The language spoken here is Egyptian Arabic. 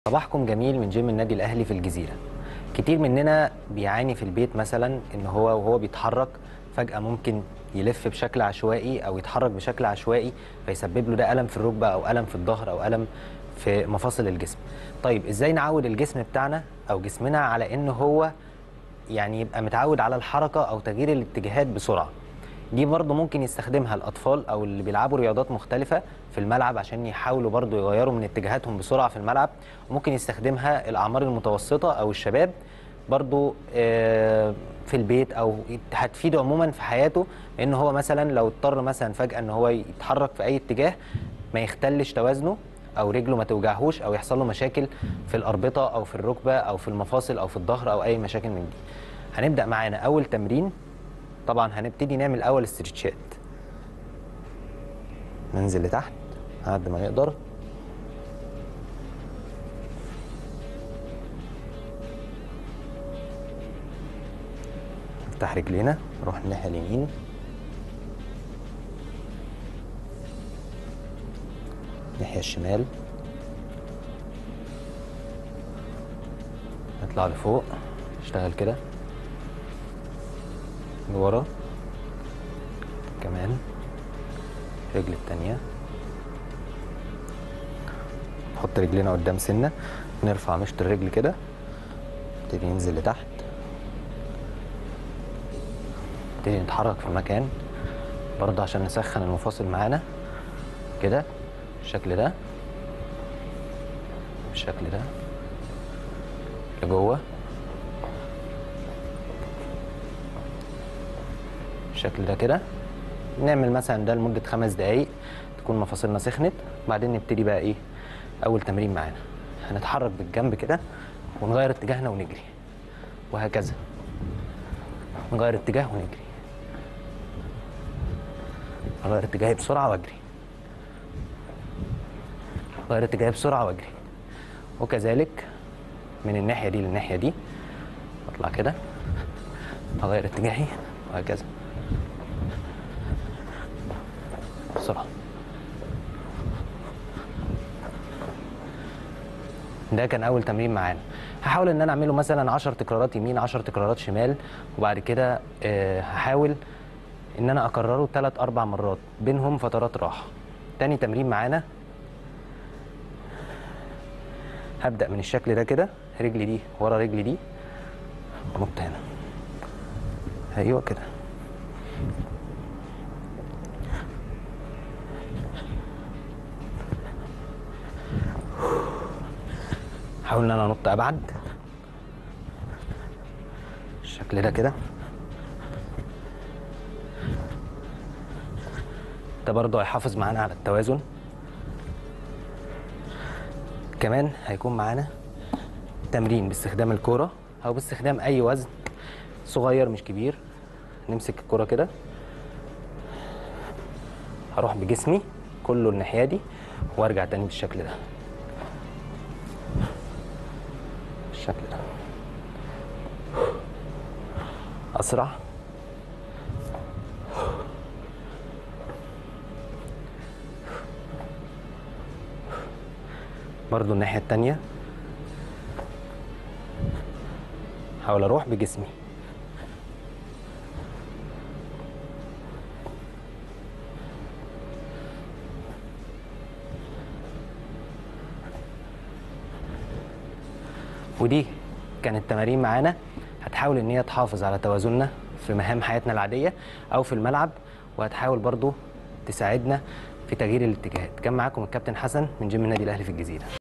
صباحكم جميل من جيم النادي الاهلي في الجزيره كتير مننا بيعاني في البيت مثلا ان هو وهو بيتحرك فجاه ممكن يلف بشكل عشوائي او يتحرك بشكل عشوائي فيسبب له ده الم في الركبه او الم في الظهر او الم في مفاصل الجسم طيب ازاي نعود الجسم بتاعنا او جسمنا على ان هو يعني يبقى متعود على الحركه او تغيير الاتجاهات بسرعه دي برضه ممكن يستخدمها الاطفال او اللي بيلعبوا رياضات مختلفه في الملعب عشان يحاولوا برضه يغيروا من اتجاهاتهم بسرعه في الملعب وممكن يستخدمها الاعمار المتوسطه او الشباب برضه آه، في البيت او هتفيده عموما في حياته ان هو مثلا لو اضطر مثلا فجاه ان هو يتحرك في اي اتجاه ما يختلش توازنه او رجله ما توجعهوش او يحصل له مشاكل في الاربطه او في الركبه او في المفاصل او في الظهر او اي مشاكل من دي هنبدا معانا اول تمرين طبعا هنبتدي نعمل اول استرتشات ننزل لتحت قد ما نقدر نفتح رجلينا نروح الناحيه اليمين الناحيه الشمال نطلع لفوق نشتغل كده لورا كمان الرجل التانية نحط رجلنا قدام سنة نرفع مشط الرجل كده نبتدي ننزل لتحت نبتدي نتحرك في مكان برضه عشان نسخن المفاصل معانا كده بالشكل ده بالشكل ده لجوه بالشكل ده كده نعمل مثلا ده لمده خمس دقايق تكون مفاصلنا سخنت بعدين نبتدي بقى ايه اول تمرين معانا هنتحرك بالجنب كده ونغير اتجاهنا ونجري وهكذا نغير اتجاه ونجري اغير اتجاهي بسرعه واجري اغير اتجاهي بسرعه واجري وكذلك من الناحيه دي للناحيه دي اطلع كده اغير اتجاهي وهكذا بسرعه ده كان اول تمرين معانا هحاول ان انا اعمله مثلا 10 تكرارات يمين 10 تكرارات شمال وبعد كده آه، هحاول ان انا اكرره 3 4 مرات بينهم فترات راحه تاني تمرين معانا هبدا من الشكل ده كده رجلي دي ورا رجلي دي انط هنا ايوه كده احاول ان انا انط ابعد الشكل ده كده ده برضه هيحافظ معانا على التوازن كمان هيكون معانا تمرين باستخدام الكرة او باستخدام اي وزن صغير مش كبير نمسك الكرة كده هروح بجسمي كله الناحية دي وارجع تاني بالشكل ده بالشكل ده اسرع برضو الناحية التانية حاول اروح بجسمي ودي كانت تمارين معانا هتحاول ان هي تحافظ على توازننا في مهام حياتنا العاديه او في الملعب وهتحاول برضو تساعدنا في تغيير الاتجاهات كان معاكم الكابتن حسن من جيم النادي الاهلي في الجزيره